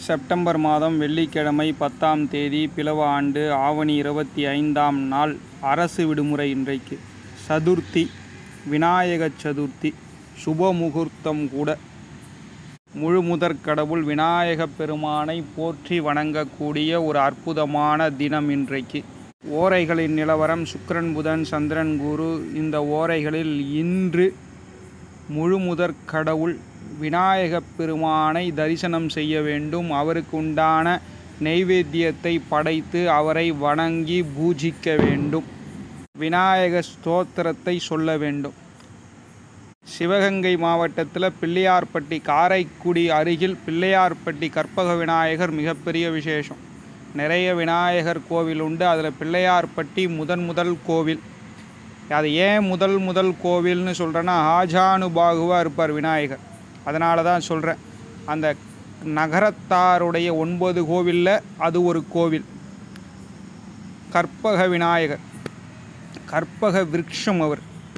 September மாதம் வெள்ளிக்கிழமை பத்தாம் தேதி பிலவ ஆண்டு ஆவணி இருபத்தி ஐந்தாம் நாள் அரசு விடுமுறை இன்றைக்கு சதுர்த்தி விநாயக சதுர்த்தி சுப முகூர்த்தம் கூட முழு முதற் கடவுள் விநாயகப் பெருமானை போற்றி வணங்கக்கூடிய ஒரு அற்புதமான தினம் இன்றைக்கு ஓரைகளின் நிலவரம் சுக்கிரன் புதன் சந்திரன் குரு இந்த ஓரைகளில் இன்று முழு முதற் கடவுள் விநாயகப் பெருமானை தரிசனம் செய்ய வேண்டும் அவருக்கு உண்டான நெய்வேத்தியத்தை படைத்து அவரை வணங்கி பூஜிக்க வேண்டும் விநாயக ஸ்தோத்திரத்தை சொல்ல வேண்டும் சிவகங்கை மாவட்டத்தில் பிள்ளையார்பட்டி காரைக்குடி அருகில் பிள்ளையார்பட்டி கற்பக விநாயகர் மிகப்பெரிய விசேஷம் நிறைய விநாயகர் கோவில் உண்டு அதில் பிள்ளையார்பட்டி முதன் முதல் கோவில் அது ஏன் முதல் முதல் கோவில்னு சொல்கிறேன்னா ஆஜானுபாகுவாக இருப்பார் விநாயகர் அதனால தான் சொல்கிறேன் அந்த நகரத்தாருடைய ஒன்பது கோவிலில் அது ஒரு கோவில் கற்பக விநாயகர் கற்பக விருட்சம் அவர்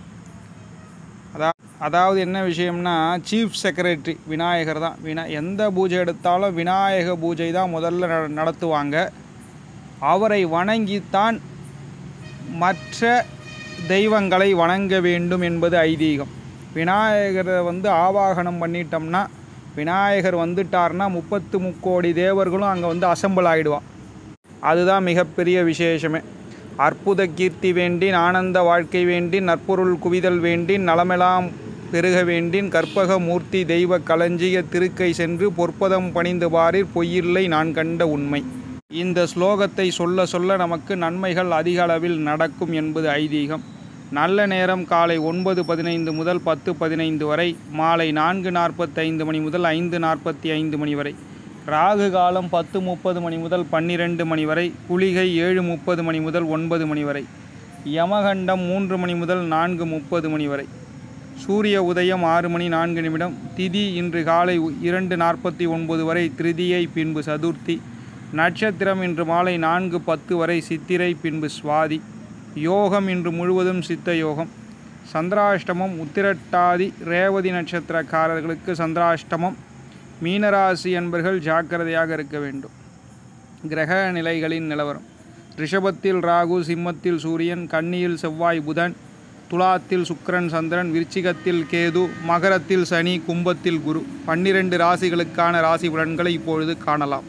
அதா அதாவது என்ன விஷயம்னா சீஃப் செக்ரட்டரி விநாயகர் தான் வினா எந்த பூஜை எடுத்தாலும் விநாயக பூஜை தான் முதல்ல நட- நடத்துவாங்க அவரை வணங்கித்தான் மற்ற தெய்வங்களை வணங்க வேண்டும் என்பது ஐதீகம் விநாயகரை வந்து ஆவாகனம் பண்ணிட்டோம்னா விநாயகர் வந்துட்டார்னா முப்பத்து முக்கோடி தேவர்களும் அங்கே வந்து அசம்பிள் ஆகிடுவா அதுதான் மிகப்பெரிய விசேஷமே அற்புத கீர்த்தி வேண்டின் ஆனந்த வாழ்க்கை வேண்டின் நற்பொருள் குவிதல் வேண்டின் நலமெல்லாம் பெருக வேண்டின் கற்பக மூர்த்தி தெய்வ களஞ்சிய திருக்கை சென்று பொற்பதம் பணிந்து பாரிற் பொய்யில்லை நான் கண்ட உண்மை இந்த ஸ்லோகத்தை சொல்ல சொல்ல நமக்கு நன்மைகள் அதிக அளவில் நடக்கும் என்பது ஐதீகம் நல்ல நேரம் காலை ஒன்பது பதினைந்து முதல் பத்து பதினைந்து வரை மாலை நான்கு நாற்பத்தைந்து மணி முதல் ஐந்து நாற்பத்தி ஐந்து மணி வரை ராகு காலம் பத்து முப்பது மணி முதல் பன்னிரெண்டு மணி வரை குளிகை ஏழு முப்பது மணி முதல் ஒன்பது மணி வரை யமகண்டம் மூன்று மணி முதல் நான்கு முப்பது மணி வரை சூரிய உதயம் ஆறு மணி நான்கு நிமிடம் திதி இன்று காலை உ- இரண்டு நாற்பத்தி ஒன்பது வரை திருதியை பின்பு சதுர்த்தி நட்சத்திரம் இன்று மாலை நான்கு பத்து வரை சித்திரை பின்பு சுவாதி யோகம் இன்று முழுவதும் சித்த யோகம் சந்திராஷ்டமம் உத்திரட்டாதி ரேவதி நட்சத்திரக்காரர்களுக்கு சந்திராஷ்டமம் மீனராசி என்பர்கள் ஜாக்கிரதையாக இருக்க வேண்டும் கிரக நிலைகளின் நிலவரம் ரிஷபத்தில் ராகு சிம்மத்தில் சூரியன் கன்னியில் செவ்வாய் புதன் துலாத்தில் சுக்கிரன் சந்திரன் விருச்சிகத்தில் கேது மகரத்தில் சனி கும்பத்தில் குரு பன்னிரண்டு ராசிகளுக்கான ராசி பலன்களை இப்பொழுது காணலாம்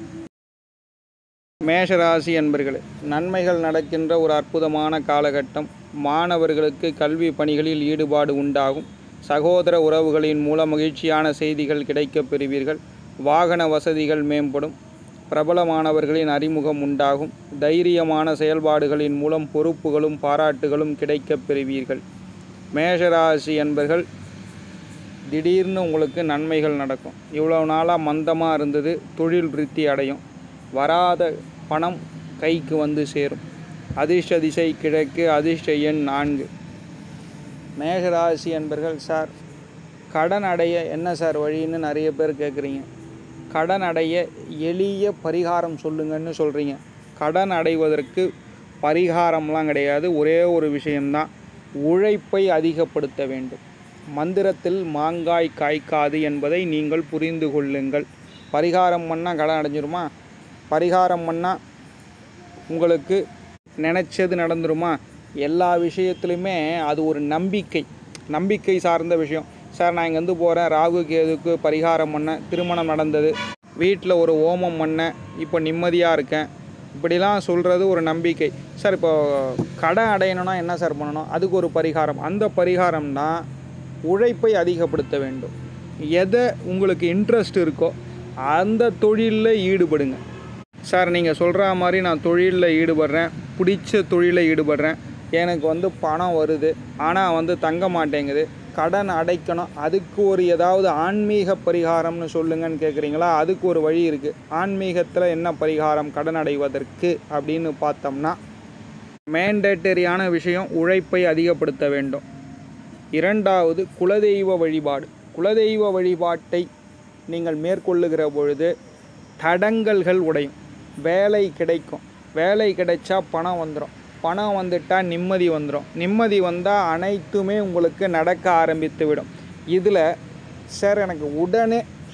மேஷராசி என்பர்களே நன்மைகள் நடக்கின்ற ஒரு அற்புதமான காலகட்டம் மாணவர்களுக்கு கல்வி பணிகளில் ஈடுபாடு உண்டாகும் சகோதர உறவுகளின் மூலம் மகிழ்ச்சியான செய்திகள் கிடைக்கப் பெறுவீர்கள் வாகன வசதிகள் மேம்படும் பிரபலமானவர்களின் அறிமுகம் உண்டாகும் தைரியமான செயல்பாடுகளின் மூலம் பொறுப்புகளும் பாராட்டுகளும் கிடைக்கப் பெறுவீர்கள் மேஷராசி என்பர்கள் திடீர்னு உங்களுக்கு நன்மைகள் நடக்கும் இவ்வளோ நாளாக மந்தமாக இருந்தது தொழில் விருத்தி அடையும் வராத பணம் கைக்கு வந்து சேரும் அதிர்ஷ்ட திசை கிழக்கு அதிர்ஷ்ட எண் நான்கு மேஷராசி என்பர்கள் சார் கடன் அடைய என்ன சார் வழின்னு நிறைய பேர் கேட்குறீங்க கடன் அடைய எளிய பரிகாரம் சொல்லுங்கன்னு சொல்கிறீங்க கடன் அடைவதற்கு பரிகாரம்லாம் கிடையாது ஒரே ஒரு விஷயம்தான் உழைப்பை அதிகப்படுத்த வேண்டும் மந்திரத்தில் மாங்காய் காய்க்காது என்பதை நீங்கள் புரிந்து கொள்ளுங்கள் பரிகாரம் பண்ணால் கடன் அடைஞ்சிருமா பரிகாரம் பண்ணால் உங்களுக்கு நினச்சது நடந்துருமா எல்லா விஷயத்துலையுமே அது ஒரு நம்பிக்கை நம்பிக்கை சார்ந்த விஷயம் சார் நான் இங்கேருந்து போகிறேன் ராகு கேதுக்கு பரிகாரம் பண்ணேன் திருமணம் நடந்தது வீட்டில் ஒரு ஓமம் பண்ணேன் இப்போ நிம்மதியாக இருக்கேன் இப்படிலாம் சொல்கிறது ஒரு நம்பிக்கை சார் இப்போ கடன் அடையணும்னா என்ன சார் பண்ணணும் அதுக்கு ஒரு பரிகாரம் அந்த பரிகாரம் தான் உழைப்பை அதிகப்படுத்த வேண்டும் எதை உங்களுக்கு இன்ட்ரெஸ்ட் இருக்கோ அந்த தொழிலில் ஈடுபடுங்க சார் நீங்கள் சொல்கிற மாதிரி நான் தொழிலில் ஈடுபடுறேன் பிடிச்ச தொழிலில் ஈடுபடுறேன் எனக்கு வந்து பணம் வருது ஆனால் வந்து தங்க மாட்டேங்குது கடன் அடைக்கணும் அதுக்கு ஒரு ஏதாவது ஆன்மீக பரிகாரம்னு சொல்லுங்கன்னு கேட்குறீங்களா அதுக்கு ஒரு வழி இருக்குது ஆன்மீகத்தில் என்ன பரிகாரம் கடன் அடைவதற்கு அப்படின்னு பார்த்தோம்னா மேண்டேட்டரியான விஷயம் உழைப்பை அதிகப்படுத்த வேண்டும் இரண்டாவது குலதெய்வ வழிபாடு குலதெய்வ வழிபாட்டை நீங்கள் மேற்கொள்ளுகிற பொழுது தடங்கல்கள் உடையும் வேலை கிடைக்கும் வேலை கிடைச்சா பணம் வந்துடும் பணம் வந்துட்டால் நிம்மதி வந்துடும் நிம்மதி வந்தால் அனைத்துமே உங்களுக்கு நடக்க ஆரம்பித்து விடும் இதில் சார் எனக்கு உடனே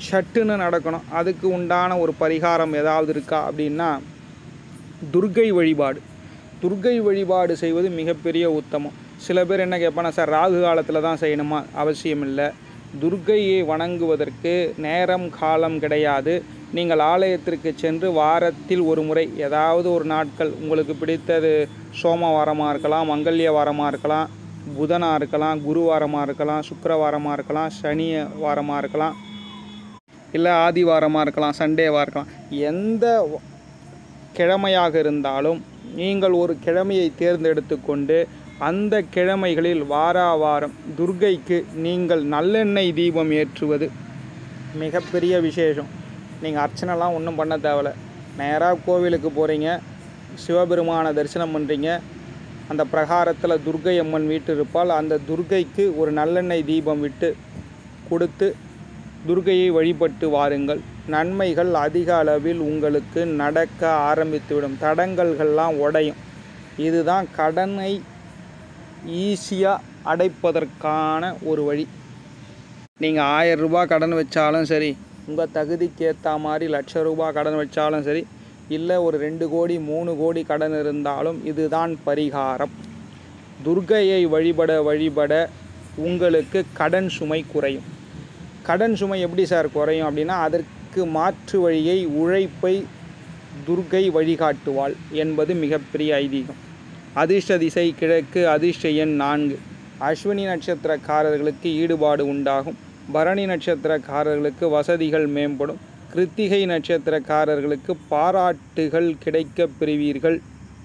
சட்டுன்னு நடக்கணும் அதுக்கு உண்டான ஒரு பரிகாரம் ஏதாவது இருக்கா அப்படின்னா துர்க்கை வழிபாடு துர்க்கை வழிபாடு செய்வது மிகப்பெரிய உத்தமம் சில பேர் என்ன கேட்பானா சார் ராகு காலத்தில் தான் செய்யணுமா அவசியம் இல்லை துர்க்கையை வணங்குவதற்கு நேரம் காலம் கிடையாது நீங்கள் ஆலயத்திற்கு சென்று வாரத்தில் ஒரு முறை ஏதாவது ஒரு நாட்கள் உங்களுக்கு பிடித்தது சோமவாரமாக இருக்கலாம் மங்கல்ய வாரமாக இருக்கலாம் புதனாக இருக்கலாம் குருவாரமாக இருக்கலாம் சுக்கிரவாரமாக இருக்கலாம் சனி வாரமாக இருக்கலாம் இல்லை ஆதிவாரமாக இருக்கலாம் சண்டேவாக இருக்கலாம் எந்த கிழமையாக இருந்தாலும் நீங்கள் ஒரு கிழமையை தேர்ந்தெடுத்து கொண்டு அந்த கிழமைகளில் வாரா வாரம் துர்க்கைக்கு நீங்கள் நல்லெண்ணெய் தீபம் ஏற்றுவது மிகப்பெரிய விசேஷம் நீங்கள் அர்ச்சனைலாம் ஒன்றும் பண்ண தேவையில்ல நேராக கோவிலுக்கு போகிறீங்க சிவபெருமானை தரிசனம் பண்ணுறீங்க அந்த பிரகாரத்தில் துர்க்கை அம்மன் வீட்டு இருப்பால் அந்த துர்க்கைக்கு ஒரு நல்லெண்ணெய் தீபம் விட்டு கொடுத்து துர்க்கையை வழிபட்டு வாருங்கள் நன்மைகள் அதிக அளவில் உங்களுக்கு நடக்க ஆரம்பித்துவிடும் தடங்கல்கள்லாம் உடையும் இதுதான் கடனை ஈஸியாக அடைப்பதற்கான ஒரு வழி நீங்கள் ஆயிரம் ரூபாய் கடன் வச்சாலும் சரி உங்கள் தகுதிக்கு ஏற்ற மாதிரி லட்ச ரூபாய் கடன் வச்சாலும் சரி இல்லை ஒரு ரெண்டு கோடி மூணு கோடி கடன் இருந்தாலும் இதுதான் பரிகாரம் துர்க்கையை வழிபட வழிபட உங்களுக்கு கடன் சுமை குறையும் கடன் சுமை எப்படி சார் குறையும் அப்படின்னா அதற்கு மாற்று வழியை உழைப்பை துர்க்கை வழிகாட்டுவாள் என்பது மிகப்பெரிய ஐதீகம் அதிர்ஷ்ட திசை கிழக்கு அதிர்ஷ்ட எண் நான்கு அஸ்வினி நட்சத்திரக்காரர்களுக்கு ஈடுபாடு உண்டாகும் பரணி நட்சத்திரக்காரர்களுக்கு வசதிகள் மேம்படும் கிருத்திகை நட்சத்திரக்காரர்களுக்கு பாராட்டுகள் கிடைக்கப் பெறுவீர்கள்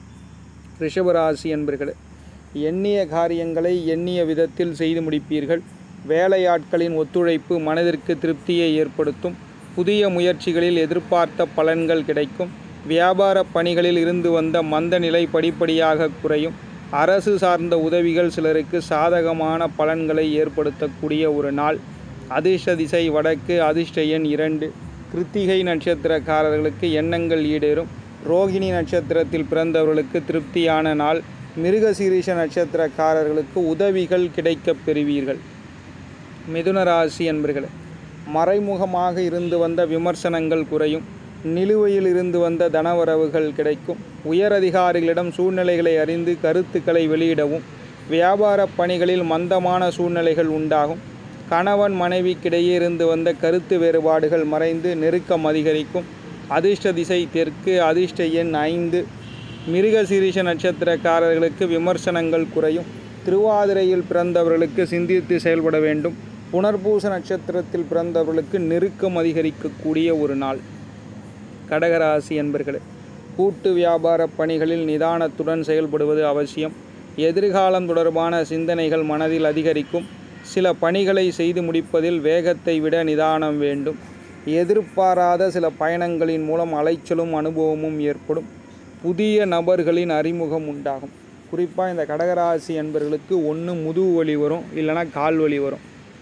ரிஷபராசி என்பர்களே எண்ணிய காரியங்களை எண்ணிய விதத்தில் செய்து முடிப்பீர்கள் வேலையாட்களின் ஒத்துழைப்பு மனதிற்கு திருப்தியை ஏற்படுத்தும் புதிய முயற்சிகளில் எதிர்பார்த்த பலன்கள் கிடைக்கும் வியாபார பணிகளில் இருந்து வந்த மந்த நிலை படிப்படியாக குறையும் அரசு சார்ந்த உதவிகள் சிலருக்கு சாதகமான பலன்களை ஏற்படுத்தக்கூடிய ஒரு நாள் அதிர்ஷ்ட திசை வடக்கு அதிர்ஷ்ட எண் இரண்டு கிருத்திகை நட்சத்திரக்காரர்களுக்கு எண்ணங்கள் ஈடேறும் ரோகிணி நட்சத்திரத்தில் பிறந்தவர்களுக்கு திருப்தியான நாள் மிருகசீரிஷ நட்சத்திரக்காரர்களுக்கு உதவிகள் கிடைக்கப் பெறுவீர்கள் மிதுன ராசி என்பர்களே மறைமுகமாக இருந்து வந்த விமர்சனங்கள் குறையும் நிலுவையில் இருந்து வந்த தனவரவுகள் கிடைக்கும் உயர் அதிகாரிகளிடம் சூழ்நிலைகளை அறிந்து கருத்துக்களை வெளியிடவும் வியாபார பணிகளில் மந்தமான சூழ்நிலைகள் உண்டாகும் கணவன் மனைவிக்கிடையே இருந்து வந்த கருத்து வேறுபாடுகள் மறைந்து நெருக்கம் அதிகரிக்கும் அதிர்ஷ்ட திசை தெற்கு அதிர்ஷ்ட எண் ஐந்து மிருகசீரிஷ நட்சத்திரக்காரர்களுக்கு விமர்சனங்கள் குறையும் திருவாதிரையில் பிறந்தவர்களுக்கு சிந்தித்து செயல்பட வேண்டும் புனர்பூச நட்சத்திரத்தில் பிறந்தவர்களுக்கு நெருக்கம் அதிகரிக்கக்கூடிய ஒரு நாள் கடகராசி என்பர்களே கூட்டு வியாபார பணிகளில் நிதானத்துடன் செயல்படுவது அவசியம் எதிர்காலம் தொடர்பான சிந்தனைகள் மனதில் அதிகரிக்கும் சில பணிகளை செய்து முடிப்பதில் வேகத்தை விட நிதானம் வேண்டும் எதிர்பாராத சில பயணங்களின் மூலம் அலைச்சலும் அனுபவமும் ஏற்படும் புதிய நபர்களின் அறிமுகம் உண்டாகும் குறிப்பாக இந்த கடகராசி என்பவர்களுக்கு ஒன்று முதுகு வலி வரும் இல்லைன்னா கால் வலி வரும்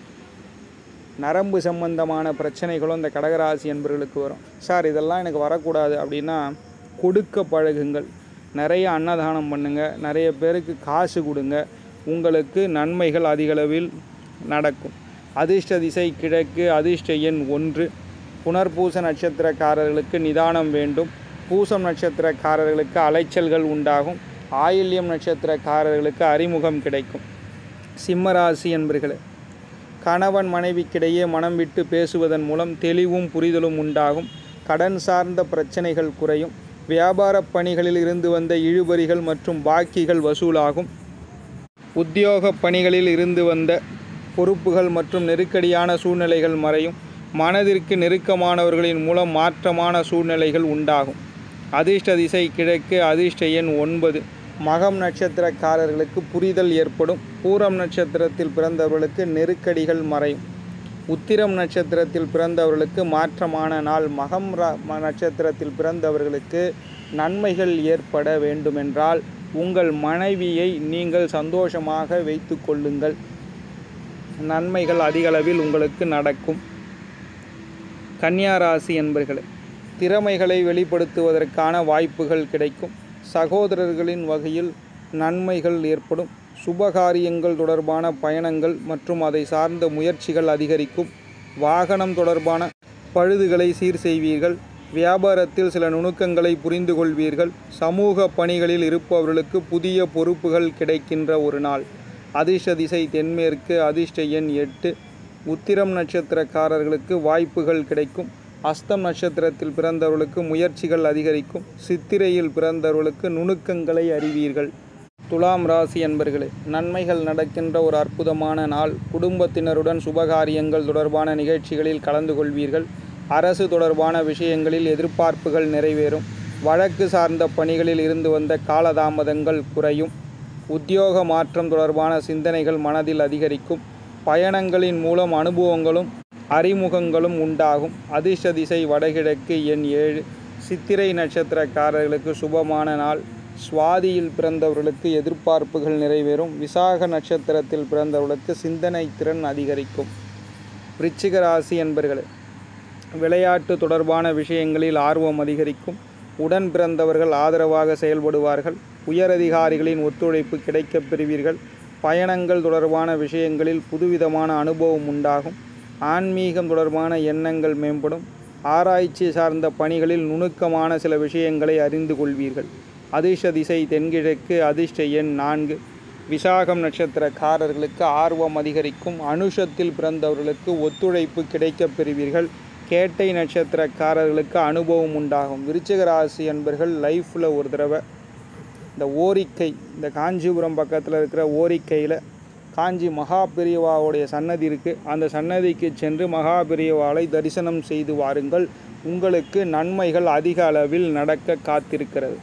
நரம்பு சம்பந்தமான பிரச்சனைகளும் இந்த கடகராசி என்பவர்களுக்கு வரும் சார் இதெல்லாம் எனக்கு வரக்கூடாது அப்படின்னா கொடுக்க பழகுங்கள் நிறைய அன்னதானம் பண்ணுங்கள் நிறைய பேருக்கு காசு கொடுங்க உங்களுக்கு நன்மைகள் அதிகளவில் நடக்கும் அதிர்ஷ்ட திசை கிழக்கு அதிர்ஷ்ட எண் ஒன்று புனர்பூச நட்சத்திரக்காரர்களுக்கு நிதானம் வேண்டும் பூசம் நட்சத்திரக்காரர்களுக்கு அலைச்சல்கள் உண்டாகும் ஆயில்யம் நட்சத்திரக்காரர்களுக்கு அறிமுகம் கிடைக்கும் சிம்மராசி என்பர்களே கணவன் மனைவிக்கிடையே மனம் விட்டு பேசுவதன் மூலம் தெளிவும் புரிதலும் உண்டாகும் கடன் சார்ந்த பிரச்சனைகள் குறையும் வியாபார பணிகளில் இருந்து வந்த இழுபறிகள் மற்றும் பாக்கிகள் வசூலாகும் உத்தியோக பணிகளில் இருந்து வந்த பொறுப்புகள் மற்றும் நெருக்கடியான சூழ்நிலைகள் மறையும் மனதிற்கு நெருக்கமானவர்களின் மூலம் மாற்றமான சூழ்நிலைகள் உண்டாகும் அதிர்ஷ்ட திசை கிழக்கு அதிர்ஷ்ட எண் ஒன்பது மகம் நட்சத்திரக்காரர்களுக்கு புரிதல் ஏற்படும் பூரம் நட்சத்திரத்தில் பிறந்தவர்களுக்கு நெருக்கடிகள் மறையும் உத்திரம் நட்சத்திரத்தில் பிறந்தவர்களுக்கு மாற்றமான நாள் மகம் ர- ம- நட்சத்திரத்தில் பிறந்தவர்களுக்கு நன்மைகள் ஏற்பட வேண்டுமென்றால் உங்கள் மனைவியை நீங்கள் சந்தோஷமாக வைத்து கொள்ளுங்கள் நன்மைகள் அதிகளவில் உங்களுக்கு நடக்கும் கன்னியா ராசி என்பர்களே திறமைகளை வெளிப்படுத்துவதற்கான வாய்ப்புகள் கிடைக்கும் சகோதரர்களின் வகையில் நன்மைகள் ஏற்படும் சுபகாரியங்கள் தொடர்பான பயணங்கள் மற்றும் அதை சார்ந்த முயற்சிகள் அதிகரிக்கும் வாகனம் தொடர்பான பழுதுகளை சீர் செய்வீர்கள் வியாபாரத்தில் சில நுணுக்கங்களை புரிந்து கொள்வீர்கள் சமூக பணிகளில் இருப்பவர்களுக்கு புதிய பொறுப்புகள் கிடைக்கின்ற ஒரு நாள் அதிர்ஷ்ட திசை தென்மேற்கு அதிர்ஷ்ட எண் எட்டு உத்திரம் நட்சத்திரக்காரர்களுக்கு வாய்ப்புகள் கிடைக்கும் அஸ்தம் நட்சத்திரத்தில் பிறந்தவர்களுக்கு முயற்சிகள் அதிகரிக்கும் சித்திரையில் பிறந்தவர்களுக்கு நுணுக்கங்களை அறிவீர்கள் துலாம் ராசி என்பர்களே நன்மைகள் நடக்கின்ற ஒரு அற்புதமான நாள் குடும்பத்தினருடன் சுபகாரியங்கள் தொடர்பான நிகழ்ச்சிகளில் கலந்து கொள்வீர்கள் அரசு தொடர்பான விஷயங்களில் எதிர்பார்ப்புகள் நிறைவேறும் வழக்கு சார்ந்த பணிகளில் இருந்து வந்த காலதாமதங்கள் குறையும் உத்தியோக மாற்றம் தொடர்பான சிந்தனைகள் மனதில் அதிகரிக்கும் பயணங்களின் மூலம் அனுபவங்களும் அறிமுகங்களும் உண்டாகும் அதிர்ஷ்ட திசை வடகிழக்கு எண் ஏழு சித்திரை நட்சத்திரக்காரர்களுக்கு சுபமான நாள் சுவாதியில் பிறந்தவர்களுக்கு எதிர்பார்ப்புகள் நிறைவேறும் விசாக நட்சத்திரத்தில் பிறந்தவர்களுக்கு சிந்தனை திறன் அதிகரிக்கும் விருச்சிக ராசி என்பர்களே விளையாட்டு தொடர்பான விஷயங்களில் ஆர்வம் அதிகரிக்கும் உடன் பிறந்தவர்கள் ஆதரவாக செயல்படுவார்கள் உயரதிகாரிகளின் ஒத்துழைப்பு கிடைக்கப் பெறுவீர்கள் பயணங்கள் தொடர்பான விஷயங்களில் புதுவிதமான அனுபவம் உண்டாகும் ஆன்மீகம் தொடர்பான எண்ணங்கள் மேம்படும் ஆராய்ச்சி சார்ந்த பணிகளில் நுணுக்கமான சில விஷயங்களை அறிந்து கொள்வீர்கள் அதிர்ஷ்ட திசை தென்கிழக்கு அதிர்ஷ்ட எண் நான்கு விசாகம் நட்சத்திரக்காரர்களுக்கு ஆர்வம் அதிகரிக்கும் அனுஷத்தில் பிறந்தவர்களுக்கு ஒத்துழைப்பு கிடைக்கப் பெறுவீர்கள் கேட்டை நட்சத்திரக்காரர்களுக்கு அனுபவம் உண்டாகும் விருச்சிக ராசி என்பர்கள் லைஃப்பில் ஒரு தடவை இந்த ஓரிக்கை இந்த காஞ்சிபுரம் பக்கத்தில் இருக்கிற ஓரிக்கையில் காஞ்சி மகா பெரியவாவுடைய சன்னதி இருக்குது அந்த சன்னதிக்கு சென்று மகா பெரியவாளை தரிசனம் செய்து வாருங்கள் உங்களுக்கு நன்மைகள் அதிக அளவில் நடக்க காத்திருக்கிறது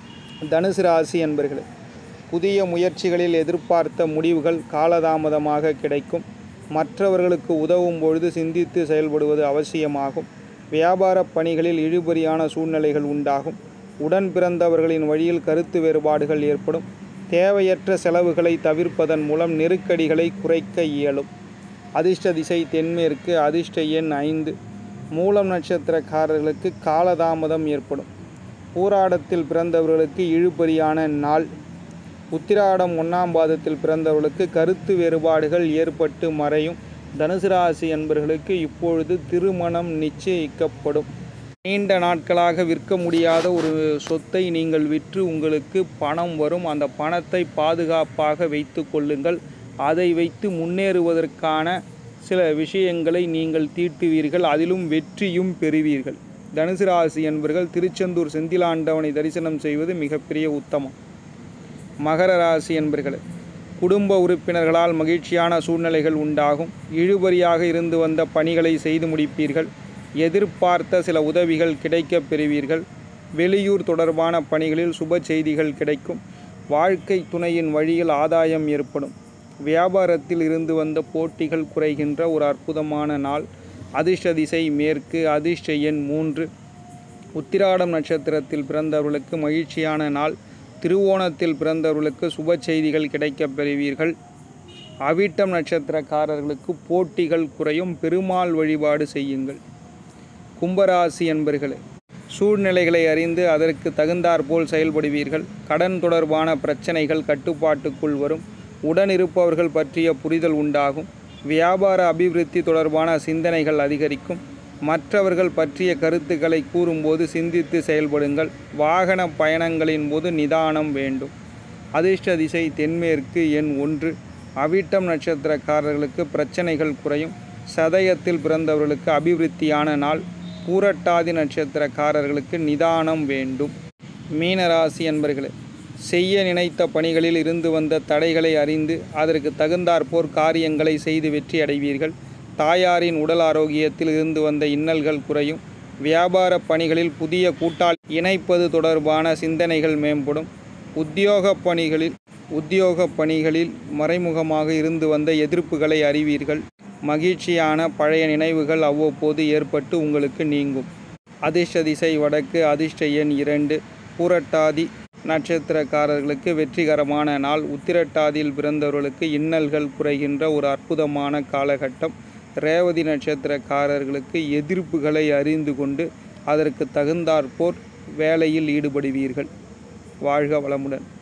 தனுசு ராசி என்பர்களே புதிய முயற்சிகளில் எதிர்பார்த்த முடிவுகள் காலதாமதமாக கிடைக்கும் மற்றவர்களுக்கு உதவும் பொழுது சிந்தித்து செயல்படுவது அவசியமாகும் வியாபார பணிகளில் இழுபறியான சூழ்நிலைகள் உண்டாகும் உடன் பிறந்தவர்களின் வழியில் கருத்து வேறுபாடுகள் ஏற்படும் தேவையற்ற செலவுகளை தவிர்ப்பதன் மூலம் நெருக்கடிகளை குறைக்க இயலும் அதிர்ஷ்ட திசை தென்மேற்கு அதிர்ஷ்ட எண் ஐந்து மூலம் நட்சத்திரக்காரர்களுக்கு காலதாமதம் ஏற்படும் பூராடத்தில் பிறந்தவர்களுக்கு இழுபறியான நாள் உத்திராடம் ஒன்றாம் பாதத்தில் பிறந்தவர்களுக்கு கருத்து வேறுபாடுகள் ஏற்பட்டு மறையும் தனுசு ராசி என்பவர்களுக்கு இப்பொழுது திருமணம் நிச்சயிக்கப்படும் நீண்ட நாட்களாக விற்க முடியாத ஒரு சொத்தை நீங்கள் விற்று உங்களுக்கு பணம் வரும் அந்த பணத்தை பாதுகாப்பாக வைத்து கொள்ளுங்கள் அதை வைத்து முன்னேறுவதற்கான சில விஷயங்களை நீங்கள் தீட்டுவீர்கள் அதிலும் வெற்றியும் பெறுவீர்கள் தனுசு ராசி என்பவர்கள் திருச்செந்தூர் செந்திலாண்டவனை தரிசனம் செய்வது மிகப்பெரிய உத்தமம் மகர ராசி என்பர்களே குடும்ப உறுப்பினர்களால் மகிழ்ச்சியான சூழ்நிலைகள் உண்டாகும் இழுபறியாக இருந்து வந்த பணிகளை செய்து முடிப்பீர்கள் எதிர்பார்த்த சில உதவிகள் கிடைக்கப் பெறுவீர்கள் வெளியூர் தொடர்பான பணிகளில் சுப செய்திகள் கிடைக்கும் வாழ்க்கை துணையின் வழியில் ஆதாயம் ஏற்படும் வியாபாரத்தில் இருந்து வந்த போட்டிகள் குறைகின்ற ஒரு அற்புதமான நாள் அதிர்ஷ்ட திசை மேற்கு அதிர்ஷ்ட எண் மூன்று உத்திராடம் நட்சத்திரத்தில் பிறந்தவர்களுக்கு மகிழ்ச்சியான நாள் திருவோணத்தில் பிறந்தவர்களுக்கு சுப செய்திகள் கிடைக்கப் பெறுவீர்கள் அவிட்டம் நட்சத்திரக்காரர்களுக்கு போட்டிகள் குறையும் பெருமாள் வழிபாடு செய்யுங்கள் கும்பராசி என்பர்களே சூழ்நிலைகளை அறிந்து அதற்கு தகுந்தாற்போல் செயல்படுவீர்கள் கடன் தொடர்பான பிரச்சனைகள் கட்டுப்பாட்டுக்குள் வரும் உடனிருப்பவர்கள் பற்றிய புரிதல் உண்டாகும் வியாபார அபிவிருத்தி தொடர்பான சிந்தனைகள் அதிகரிக்கும் மற்றவர்கள் பற்றிய கருத்துக்களை கூறும்போது சிந்தித்து செயல்படுங்கள் வாகன பயணங்களின் போது நிதானம் வேண்டும் அதிர்ஷ்ட திசை தென்மேற்கு எண் ஒன்று அவிட்டம் நட்சத்திரக்காரர்களுக்கு பிரச்சனைகள் குறையும் சதயத்தில் பிறந்தவர்களுக்கு அபிவிருத்தியான நாள் பூரட்டாதி நட்சத்திரக்காரர்களுக்கு நிதானம் வேண்டும் மீனராசி என்பர்களே செய்ய நினைத்த பணிகளில் இருந்து வந்த தடைகளை அறிந்து அதற்கு தகுந்தாற்போர் காரியங்களை செய்து வெற்றி அடைவீர்கள் தாயாரின் உடல் ஆரோக்கியத்தில் இருந்து வந்த இன்னல்கள் குறையும் வியாபார பணிகளில் புதிய கூட்டாளி இணைப்பது தொடர்பான சிந்தனைகள் மேம்படும் உத்தியோக பணிகளில் உத்தியோக பணிகளில் மறைமுகமாக இருந்து வந்த எதிர்ப்புகளை அறிவீர்கள் மகிழ்ச்சியான பழைய நினைவுகள் அவ்வப்போது ஏற்பட்டு உங்களுக்கு நீங்கும் அதிர்ஷ்ட திசை வடக்கு அதிர்ஷ்ட எண் இரண்டு பூரட்டாதி நட்சத்திரக்காரர்களுக்கு வெற்றிகரமான நாள் உத்திரட்டாதியில் பிறந்தவர்களுக்கு இன்னல்கள் குறைகின்ற ஒரு அற்புதமான காலகட்டம் ரேவதி நட்சத்திரக்காரர்களுக்கு எதிர்ப்புகளை அறிந்து கொண்டு அதற்கு தகுந்தாற்போர் வேலையில் ஈடுபடுவீர்கள் வாழ்க வளமுடன்